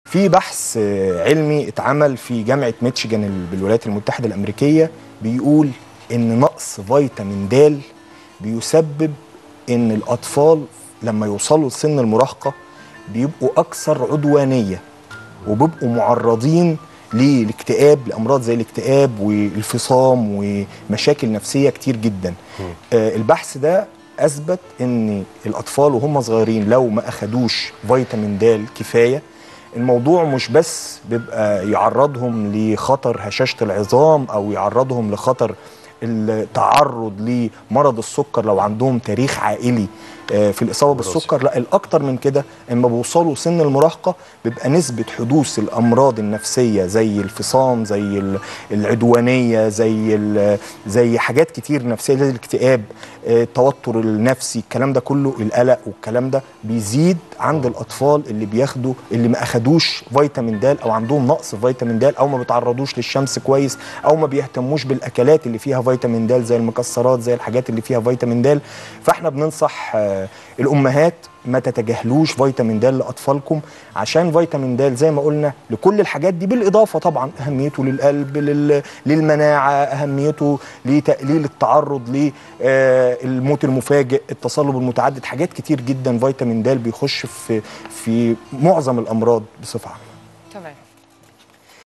في بحث آه، علمي اتعمل في جامعه ميتشيجان ال- بالولايات المتحده الامريكيه بيقول ان نقص فيتامين د بيسبب ان الاطفال لما يوصلوا لسن المراهقه بيبقوا اكثر عدوانيه وبيبقوا معرضين للاكتئاب لامراض زي الاكتئاب والفصام ومشاكل نفسيه كتير جدا آه البحث ده اثبت ان الاطفال وهم صغيرين لو ما اخدوش فيتامين د كفايه الموضوع مش بس بيبقى يعرضهم لخطر هشاشه العظام او يعرضهم لخطر التعرض لمرض السكر لو عندهم تاريخ عائلي آه، في الاصابه بالسكر لا الاكتر من كده اما بيوصلوا سن المراهقه بيبقى نسبه حدوث الامراض النفسيه زي الفصام زي ال- العدوانيه زي ال- زي حاجات كتير نفسيه زي الاكتئاب آه، التوتر النفسي الكلام ده كله القلق والكلام ده بيزيد عند الاطفال اللي بياخدوا اللي ما اخدوش فيتامين د او عندهم نقص في فيتامين د او ما بيتعرضوش للشمس كويس او ما بيهتموش بالاكلات اللي فيها فيتامين د زي المكسرات زي الحاجات اللي فيها فيتامين د فاحنا بننصح آه، الامهات ما تتجاهلوش فيتامين د لاطفالكم عشان فيتامين د زي ما قلنا لكل الحاجات دي بالاضافه طبعا اهميته للقلب لل... للمناعه اهميته لتقليل التعرض للموت المفاجئ التصلب المتعدد حاجات كتير جدا فيتامين د بيخش في في معظم الامراض بصفه عامه تمام